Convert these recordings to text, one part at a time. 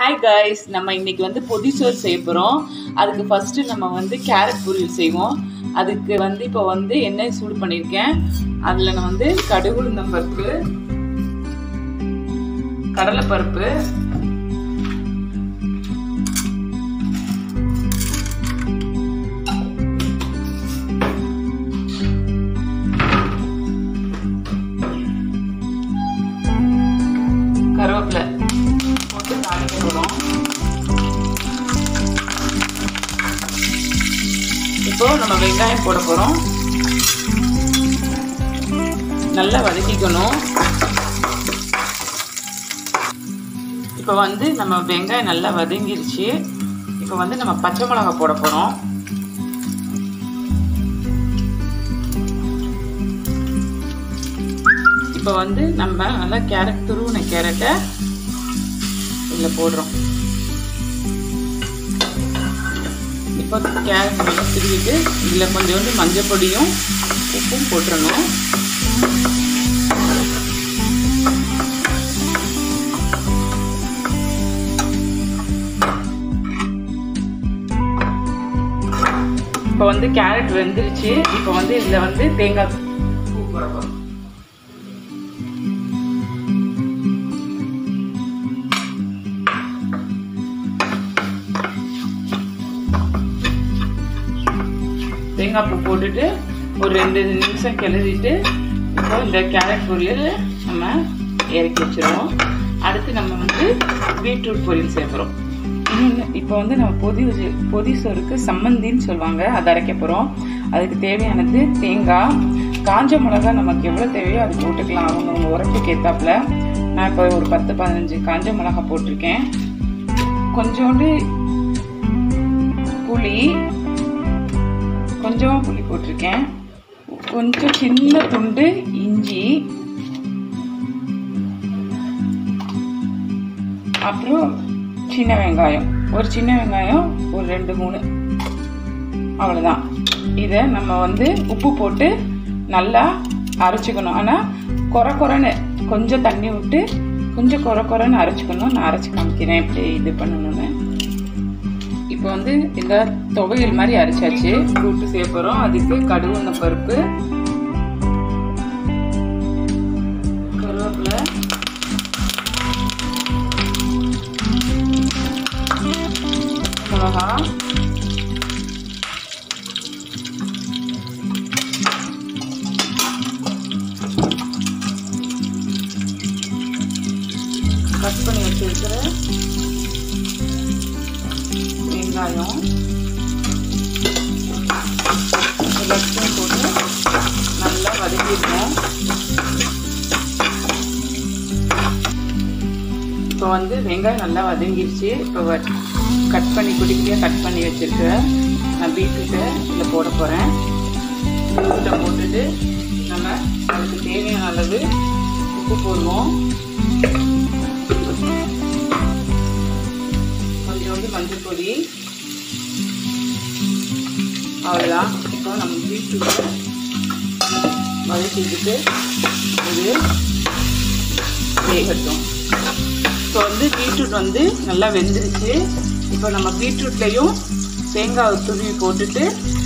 hi guys நம்ம இன்னைக்கு வந்து பொதிசோறு செய்ய போகிறோம் அதுக்கு ஃபஸ்ட்டு நம்ம வந்து கேரட் பொரியல் செய்வோம் அதுக்கு வந்து இப்போ வந்து எண்ணெய் சூடு பண்ணியிருக்கேன் அதில் நான் வந்து கடுகு உளுந்தம் பருப்பு கடலைப்பருப்பு கருவேப்பிலை போட்டு தாளிக்க போகிறோம் இப்போ நம்ம வெங்காயம் போட போகிறோம் நல்லா வதக்கிக்கணும் இப்போ வந்து நம்ம வெங்காயம் நல்லா வதங்கிருச்சு இப்போ வந்து நம்ம பச்சை மிளகா போட போகிறோம் இப்போ வந்து நம்ம நல்லா கேரட் துருவின கேரட்டை இதில் போடுறோம் இப்போ கேரட் நல்லா திருவிட்டு இதில் கொஞ்சோண்டு மஞ்சள் பொடியும் உப்பும் போட்டுடணும் இப்போ வந்து கேரட் வெந்துருச்சு இப்போ வந்து இதில் வந்து தேங்காய் பூ போட போகிறோம் தேங்காய் பூ போட்டுட்டு ஒரு ரெண்டு நிமிஷம் கிளறிட்டு இப்போ இந்த கேரட் பொரியல் நம்ம இறக்கி வச்சிருவோம் அடுத்து நம்ம வந்து பீட்ரூட் பொரியல் சேர்க்குறோம் இன்னொன்று இப்போ வந்து நம்ம பொதி பொதி சோறுக்கு சம்மந்தின்னு சொல்லுவாங்க அதை அரைக்க போகிறோம் அதுக்கு தேவையானது தேங்காய் காஞ்ச மிளகா நமக்கு எவ்வளோ தேவையோ அது போட்டுக்கலாம் அவங்கவுங்க உரப்புக்கு ஏற்றாப்புல நான் இப்போ ஒரு பத்து பதினஞ்சு காஞ்ச மிளகா போட்டிருக்கேன் கொஞ்சோண்டு புளி கொஞ்சமாக புளி போட்டிருக்கேன் கொஞ்சம் சின்ன துண்டு இஞ்சி அப்புறம் சின்ன வெங்காயம் ஒரு சின்ன வெங்காயம் ஒரு ரெண்டு மூணு அவ்வளோதான் இதை நம்ம வந்து உப்பு போட்டு நல்லா அரைச்சிக்கணும் ஆனால் குறை குறைன்னு கொஞ்சம் தண்ணி விட்டு கொஞ்சம் குறை குறைன்னு அரைச்சிக்கணும் நான் அரைச்சி காமிக்கிறேன் எப்படி இது பண்ணணும்னு இப்போ வந்து இந்த துவையல் மாதிரி அரைச்சாச்சு கூட்டு செய்ய போகிறோம் அதுக்கு கடுகு பருப்பு கருவேப்பிலை மிளகா கட் பண்ணி வச்சிருக்கிற வெங்காயம் எல்லாத்தையும் போட்டு நல்லா வதக்கிடுவோம் இப்போ வந்து வெங்காயம் நல்லா வதங்கிருச்சு இப்போ கட் பண்ணி குடிக்கையாக கட் பண்ணி வச்சுருக்க நான் பீட்ரூட்டை இதில் போட போகிறேன் பீட்ரூட்டை போட்டுட்டு நம்ம அதுக்கு தேவையான அளவு உப்பு போடுவோம் கொஞ்சோண்டு மஞ்சள் பொடி அவ்வளோதான் இப்போ நம்ம பீட்ரூட்டை வதக்கிக்கிட்டு இது வேகட்டும் இப்போ வந்து பீட்ரூட் வந்து நல்லா வெந்துருச்சு இப்போ நம்ம பீட்ரூட்லேயும் தேங்காய் துருவி போட்டுட்டு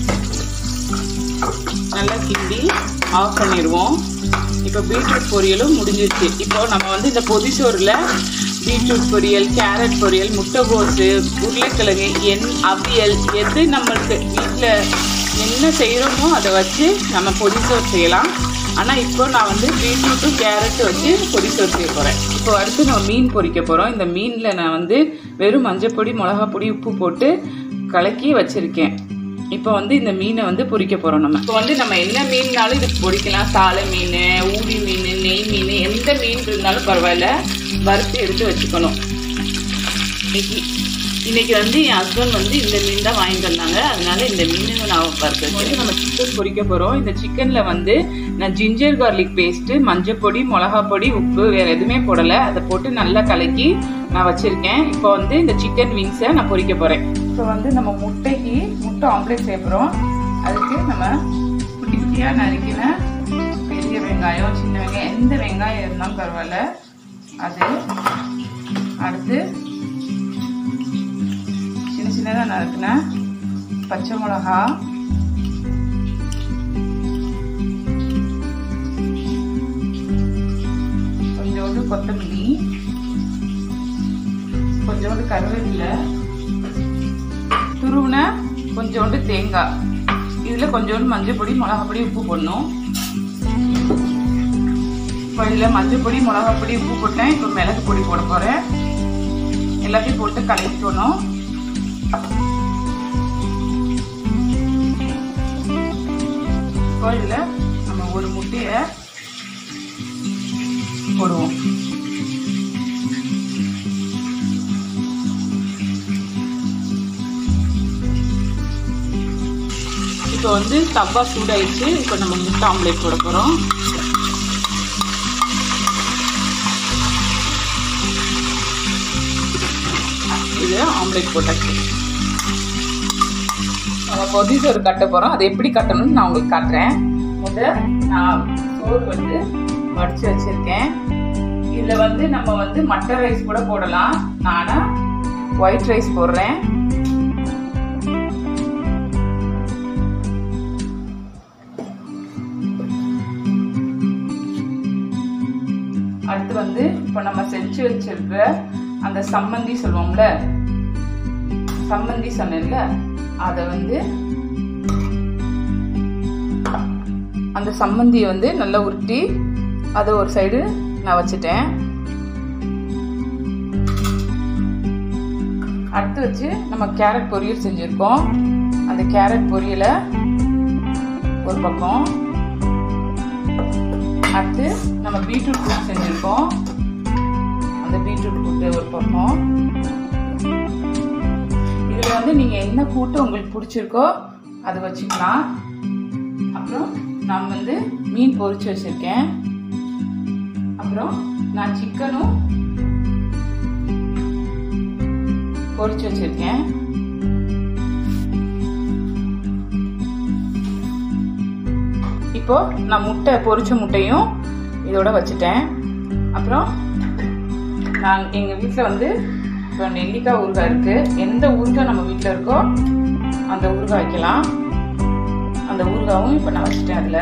நல்லா கிண்டி ஆஃப் பண்ணிடுவோம் இப்போ பீட்ரூட் பொரியலும் முடிஞ்சிருச்சு இப்போ நம்ம வந்து இந்த பொதிசோறில் பீட்ரூட் பொரியல் கேரட் பொரியல் முட்டைகோசு உருளைக்கிழங்கு என் அவியல் எது நம்மளுக்கு வீட்டில் என்ன செய்கிறோமோ அதை வச்சு நம்ம பொதிசோறு செய்யலாம் ஆனால் இப்போ நான் வந்து பீட்ரூட்டும் கேரட்டும் வச்சு பொடிசோறு செய்ய போகிறேன் இப்போ அடுத்து நம்ம மீன் பொரிக்க போகிறோம் இந்த மீனில் நான் வந்து வெறும் மஞ்சள் பொடி மிளகா பொடி உப்பு போட்டு கலக்கி வச்சுருக்கேன் இப்போ வந்து இந்த மீனை வந்து பொரிக்க போகிறோம் நம்ம இப்போ வந்து நம்ம என்ன மீன்னாலும் இதுக்கு பொரிக்கலாம் சாலை மீன் ஊடி மீன் நெய் மீன் எந்த மீன் இருந்தாலும் பரவாயில்ல வறுத்து எடுத்து வச்சுக்கணும் இன்னைக்கு இன்னைக்கு வந்து என் ஹஸ்பண்ட் வந்து இந்த மீன் தான் வாங்கிட்டு வந்தாங்க அதனால இந்த மீன் நான் வறுத்து வந்து நம்ம சிக்கன் பொரிக்க போகிறோம் இந்த சிக்கனில் வந்து நான் ஜிஞ்சர் கார்லிக் பேஸ்ட்டு மஞ்சள் பொடி மிளகா பொடி உப்பு வேறு எதுவுமே போடலை அதை போட்டு நல்லா கலக்கி நான் வச்சுருக்கேன் இப்போ வந்து இந்த சிக்கன் விங்ஸை நான் பொரிக்க போகிறேன் இப்போ வந்து நம்ம முட்டைக்கு முட்டை ஆம்லேட் செய்ய போகிறோம் அதுக்கு நம்ம குட்டி குட்டியாக நறுக்கின பெரிய வெங்காயம் சின்ன வெங்காயம் எந்த வெங்காயம் இருந்தாலும் பரவாயில்ல அது அடுத்து சின்னதாக நறுக்கின பச்சை மிளகா கொஞ்சோண்டு கொத்தமல்லி கொஞ்சோண்டு கருவேப்பிலை துருவின கொஞ்சோண்டு தேங்காய் இதில் கொஞ்சோண்டு மஞ்சள் பொடி மிளகா பொடி உப்பு போடணும் இப்போ இதில் மஞ்சள் பொடி மிளகா பொடி உப்பு போட்டேன் இப்போ மிளகு பொடி போட போகிறேன் எல்லாத்தையும் போட்டு கலக்கிக்கணும் இப்போ இதில் நம்ம ஒரு முட்டையை போடுவோம் இப்போ வந்து தவா சூடாயிடுச்சு இப்போ நம்ம முட்டை ஆம்லேட் போட போகிறோம் இது ஆம்லேட் போட்டாச்சு நம்ம பொதி சோறு கட்ட போகிறோம் அதை எப்படி கட்டணும்னு நான் உங்களுக்கு காட்டுறேன் முதல் நான் சோறு வந்து வடித்து வச்சுருக்கேன் இதில் வந்து நம்ம வந்து மட்டர் ரைஸ் கூட போடலாம் நானும் ஒயிட் ரைஸ் போடுறேன் அடுத்து வந்து இப்போ நம்ம செஞ்சு வச்சிருக்கிற அந்த சம்மந்தி சொல்லுவோம்ல சம்மந்தி சொன்னேன்ல அதை வந்து அந்த சம்மந்தியை வந்து நல்லா உருட்டி அதை ஒரு சைடு நான் வச்சுட்டேன் அடுத்து வச்சு நம்ம கேரட் பொரியல் செஞ்சுருக்கோம் அந்த கேரட் பொரியலை ஒரு பக்கம் அடுத்து நம்ம பீட்ரூட் கூட்டு செஞ்சுருக்கோம் அந்த பீட்ரூட் கூட்டு ஒரு பக்கம் இதில் வந்து நீங்கள் என்ன கூட்டு உங்களுக்கு பிடிச்சிருக்கோ அது வச்சுக்கலாம் அப்புறம் நான் வந்து மீன் பொரிச்சு வச்சுருக்கேன் அப்புறம் நான் சிக்கனும் பொரிச்சு வச்சுருக்கேன் இப்போ நான் முட்டை பொரிச்ச முட்டையும் இதோட வச்சுட்டேன் அப்புறம் நான் எங்கள் வீட்டில் வந்து இப்போ நெல்லிக்காய் ஊறுகாய் இருக்குது எந்த ஊறுகாய் நம்ம வீட்டில் இருக்கோ அந்த ஊறுகாய் வைக்கலாம் அந்த ஊறுகாவும் இப்போ நான் வச்சுட்டேன் அதில்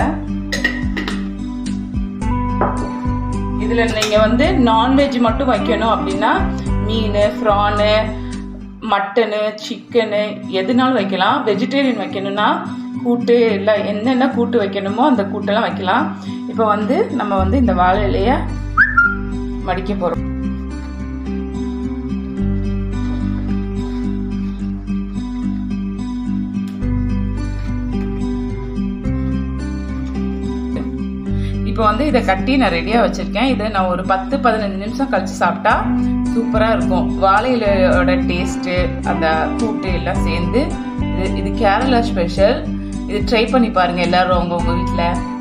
இதில் நீங்கள் வந்து நான்வெஜ் மட்டும் வைக்கணும் அப்படின்னா மீன் ஃப்ரானு மட்டனு சிக்கனு எதுனாலும் வைக்கலாம் வெஜிடேரியன் வைக்கணும்னா கூட்டு எல்லாம் என்னென்ன கூட்டு வைக்கணுமோ அந்த கூட்டெல்லாம் வைக்கலாம் இப்போ வந்து நம்ம வந்து இந்த வாழை இலையை மடிக்க போகிறோம் இப்போ வந்து இதை கட்டி நான் ரெடியாக வச்சுருக்கேன் இதை நான் ஒரு பத்து பதினஞ்சு நிமிஷம் கழித்து சாப்பிட்டா சூப்பராக இருக்கும் வாழை இலையோட டேஸ்ட்டு அந்த கூட்டு எல்லாம் சேர்ந்து இது இது கேரளா ஸ்பெஷல் இது ட்ரை பண்ணி பாருங்கள் எல்லோரும் உங்கள் உங்கள் வீட்டில்